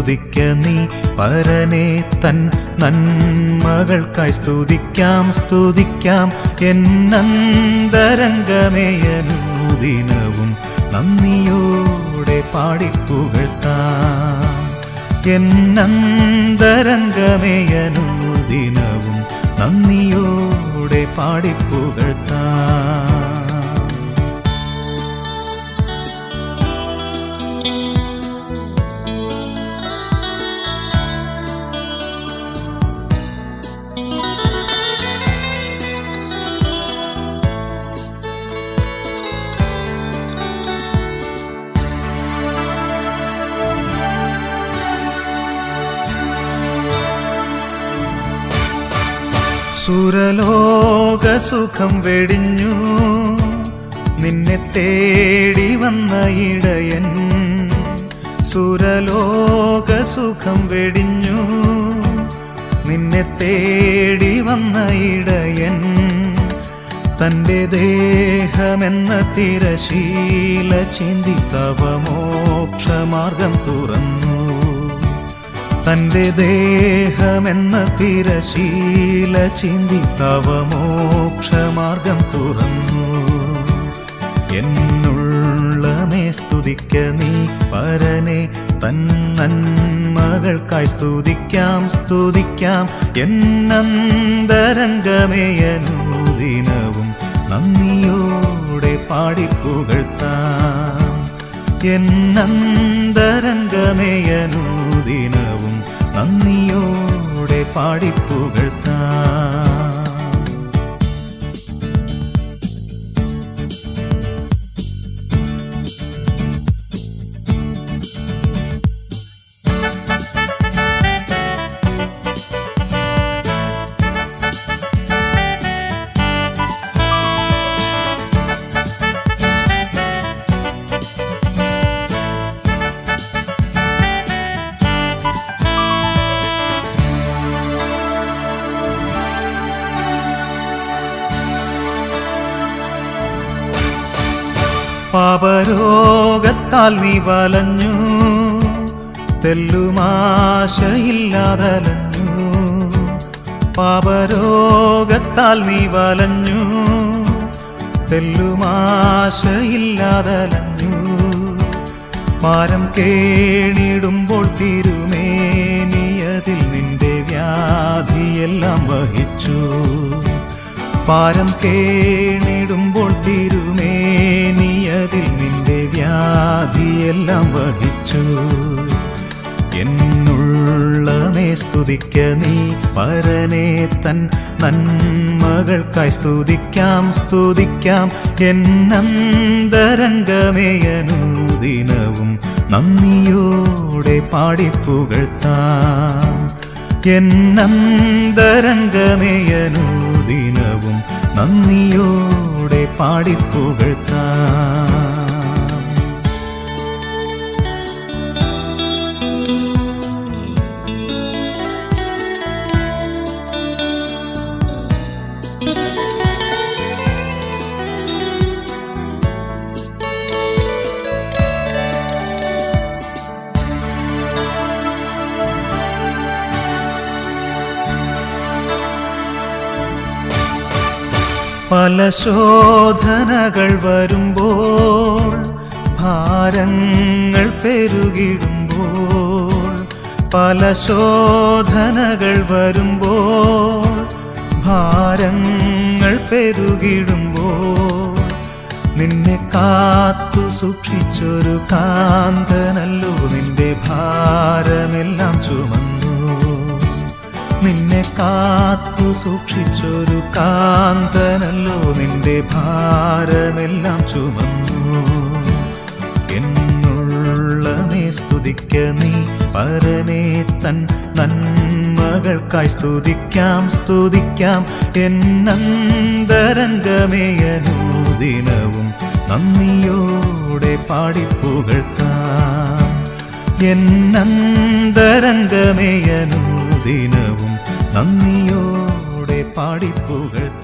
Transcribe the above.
സ്തുതിക്ക നീ പരനെ തൻ നന്മകൾക്കായി സ്തുതിക്കാം സ്തുതിക്കാം എന്നന്തരംഗമേയനൂദിനവും നന്ദിയോടെ പാടിപ്പുകഴ്ത്താം എന്നന്തരംഗമേയനൂദിനവും നന്ദിയോടെ പാടിപ്പുകഴ്ത്താം സുരലോക സുഖം വെടിഞ്ഞു നിന്നെ തേടി വന്ന ഇടയൻ സുരലോക സുഖം വെടിഞ്ഞു നിന്നെ തേടി വന്ന ഇടയൻ തന്റെ ദേഹമെന്ന തിരശീല ചിന്തി തവ മോക്ഷമാർഗം തുറന്നു തന്റെ ദേഹമെന്ന തിരശീല ചിന്തി തവ മോക്ഷമാർഗം തുറന്നു എന്നുള്ളമേ സ്തുതിക്ക നീ പരനെ തൻ നന്മകൾക്കായി സ്തുതിക്കാം സ്തുതിക്കാം എന്നന്തരംഗമേയനൂദിനവും നന്ദിയോടെ പാടിപ്പുകഴ്ത്താം എന്നന്തരംഗമേയനൂദിനവും നന്ദിയോടെ പാടിപ്പുകഴ്ത്താം പാപരോഗത്താൽ നീ വലഞ്ഞു തെല്ലുമാശയില്ലാതലഞ്ഞു പാപരോഗത്താൽ നീ വലഞ്ഞു തെല്ലുമാശയില്ലാതലഞ്ഞു മാരം കേണിടുമ്പോൾ തിരുമേനിയതിൽ നിന്റെ വ്യാധിയെല്ലാം വഹിച്ചു പാരം കേണിടുമ്പോൾ തിരുമേനിയതിൽ നിന്റെ വ്യാധിയെല്ലാം വഹിച്ചു എന്നുള്ളമേ സ്തുതിക്ക നീ പരനെ തൻ നന്മകൾക്കായി സ്തുതിക്കാം സ്തുതിക്കാം എന്നന്തരംഗമേയനൂദിനവും നന്ദിയോടെ പാടിപ്പുകഴ്ത്താം എന്നന്തരംഗമേയനൂദിനവും നന്ദിയോടെ പാടിപ്പുകഴ്ത്താം പല ശോധനകൾ വരുമ്പോൾ ഭാരങ്ങൾ പെരുകിടുമ്പോൾ പല ശോധനകൾ വരുമ്പോൾ ഭാരങ്ങൾ പെരുകിടുമ്പോൾ നിന്നെ കാത്തു സൂക്ഷിച്ചൊരു കാന്തനല്ലോ നിന്റെ ഭാരമെല്ലാം ചുമന്നു നിന്നെ കാത്തു സൂക്ഷിച്ചൊരു കാന്തനല്ലോ നിന്റെ ഭാരമെല്ലാം ചുമന്നു എന്നുള്ളമേ സ്തുതിക്ക നീ പരനെ തൻ നന്മകൾക്കായി സ്തുതിക്കാം സ്തുതിക്കാം എന്നന്തരംഗമേയനൂദിനവും നന്ദിയോടെ പാടിപ്പുകഴ്ത്താം എന്നന്തരംഗമേയനൂദിനവും നന്ദിയോടെ പാടിപ്പുകഴ്ത്താം